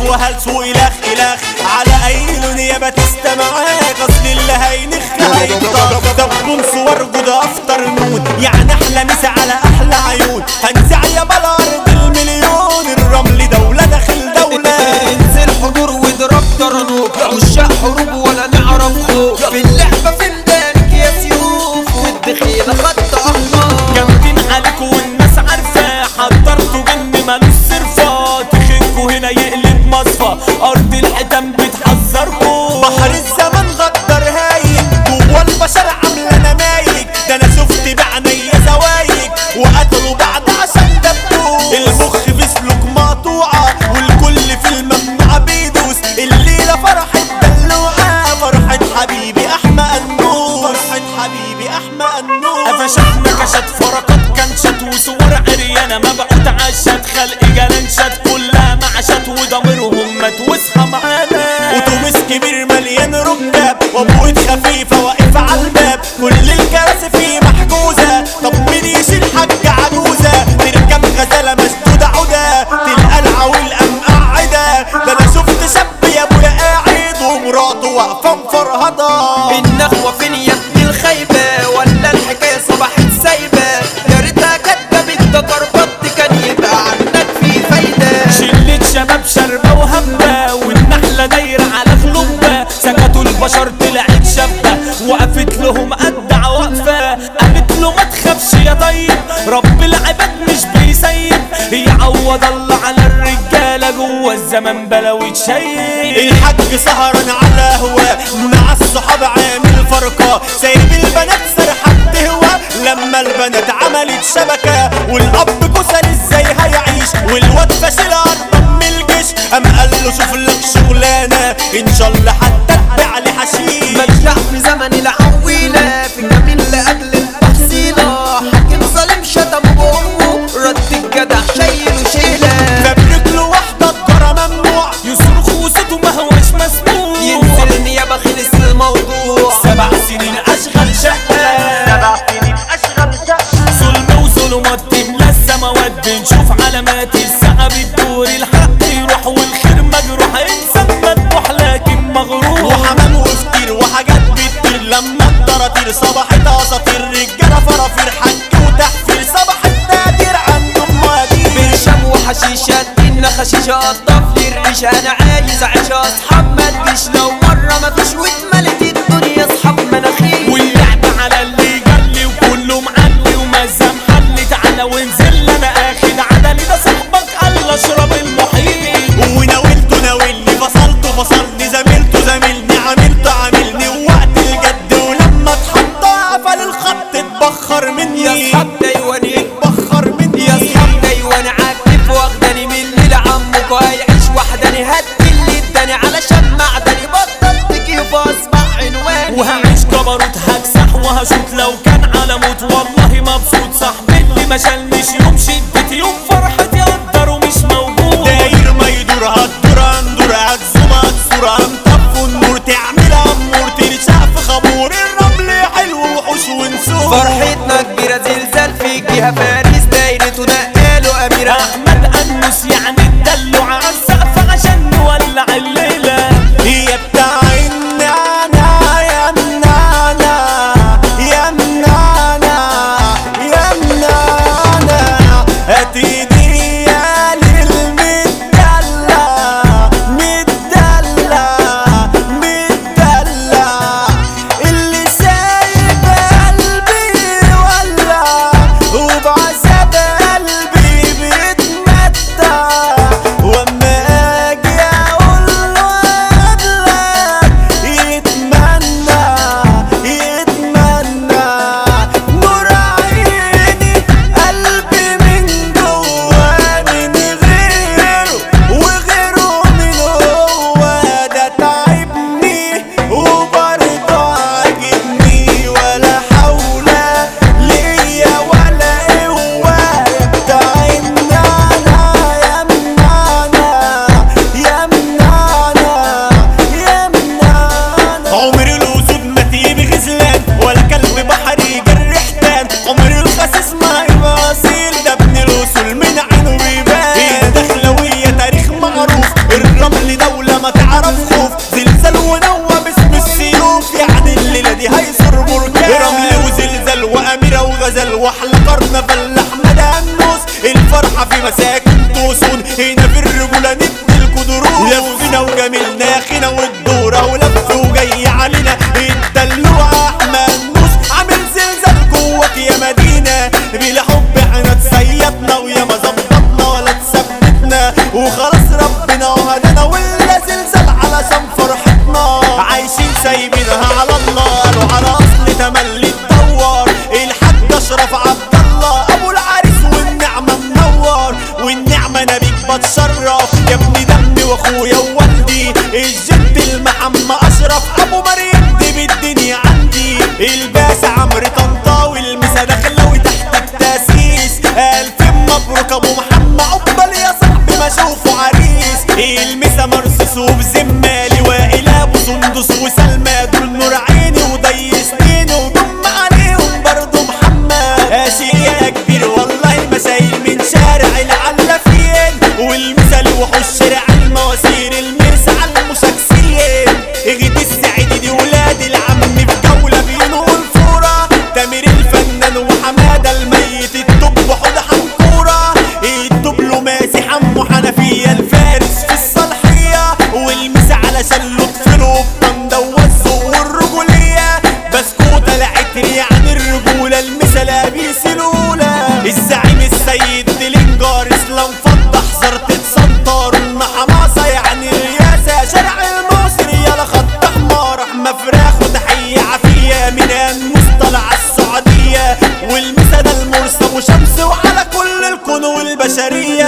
وهلس وإلخ إلخ على أي لون يابا تستمعك أصل اللي هينخ هيكتر طب صور جود أفطر نون يعني أحلى مسا على أحلى عيون هنزع يابا الأرض المليون الرمل دولة داخل دولة انزل حضور واضرب طرنوك عشاق حروب ولا نعرف خوف في اللعبة في ميدانك يا سيوف والدخيلة خط أحمر جامدين عليكوا والناس عارفة حضرتوا جن مالوش صرفة تخينكوا هنا يقلب مصفى أرض الحيتان بتحذركوا بحر الزمن غدر هايل جوا البشر عاملة نمايك ده أنا شفت بعينيا زوايك وقتلوا بعض عشان دبوس المخ في سلوك مقطوعة والكل في الممنوع بيدوس الليلة فرحة دلوعة فرحة حبيبي أحمى النور فرحة حبيبي أحمى النور قفشتنا كشت فرقات كنشت وصور عريانة مبعوت عشت خلق جلنشت كلها معشت وضميرهم مات واصحى معانا وتومس كبير مليان ركاب وابوت خفيفة واقف على الباب كل الكراسي فيه محجوزة طب مين يشيل حاجة عجوزة تركب غزالة مسدودة عودة تلقى العويل قام قاعدة ده انا شفت شاب يا ابويا قاعد ومراته واقفة مفرهضة النخوة فين يا ابني الخايبة ولا الحكاية صباحت سايبة يا ريتها كدبت ده كربط كان يبقى عنك في فايدة شلة شباب شربة وهبة والنحلة دايرة على خلوبة سكتوا البشر طلعت شابة وقفت لهم أجدع وقفة قالت له ما تخافش يا طيب رب العباد مش بيسيب يعوض الله على الرجالة جوه الزمن بلاوي شيء الحاج سهران على هوا مع الصحاب عامل فرقة سايب البنات سرحة تهوى لما البنات عملت شبكة والأب كسل ازاي هيعيش والواد فاشل أرض الجيش قام قال له شوف لك شغلانة إن شاء الله حتى تبيع لي حشيش مجدع في زمن العويلة في جميل لأجل التحصيلة حاكم ظالم شتم بأمه رد الجدع شايل وشيلة فبرك له واحدة الجرى ممنوع يصرخ وصوته ما هوش مسموع ينزل نيابة خلص الموضوع سبع سنين أشغل شقة سبع سنين اشغل شقة ظلم وظلمات تملى السماوات بنشوف علامات الساعة بتدور الحق يروح والخير مجروح انسان مذبوح لكن مغرور وحمام وفطير وحاجات بتطير لما الطراطير صبحت اساطير رجاله فرافير حج وتحفير صبحت نادر عندهم مقادير برشام وحشيشة إن خشيشة قطف لي الريشة أنا عايز أعيش أصحاب ما تجيش لو مرة ما فيش واتملت الدنيا أصحاب مناخير واللعب على اللي جلي وكله معلي ومزه محلي تعالى وانزل انا اخد عدلي ده صاحبك الله اشرب المحيط وناولته ناولني فصلته فصلني زميلته زميلني عملته عاملني ووقت الجد ولما اتحط قفل الخط اتبخر مني يا أصحاب دايواني اتبخر مني يا أصحاب دايواني عاكف واخداني مني لعمك وهيعيش وحداني هات محمد اشرف ابو مريم دي بالدنيا عندي الباس عمرو طنطاوي المسا داخله وتحت التاسيس الف مبروك ابو محمد عقبال يا صاحبي ما اشوفه عريس المسا مرسوس وبزمالي وائل ابو سندس وسلمى دول نور عيني وضي سنيني وضم عليهم برضه محمد اشياء كبير والله مسايل من شارع العلافين والمثل وحوش شارع المواسير المرسى على المشاكسين اغيد السعيد دي ولاد العم في جولة بينه والفورة تامر الفنان وحمادة الميت الدب حوض حنكورة الدب له ماسي حمو حنفية الفارس في الصالحية والمسا على شلوت في الوطن دوزه والرجولية بسكوتة العتر يعني الرجولة المسا لابيس الأولى الزعيم السيد ديلينجار اسلام فضة حذر تتسنطر إن حماسة يعني الرياسة شارع المصري يلا خط أحمر أحمى فراخ وتحية عافية من المصطلع السعودية والمسا ده المرسى وشمس وعلى كل الكون والبشرية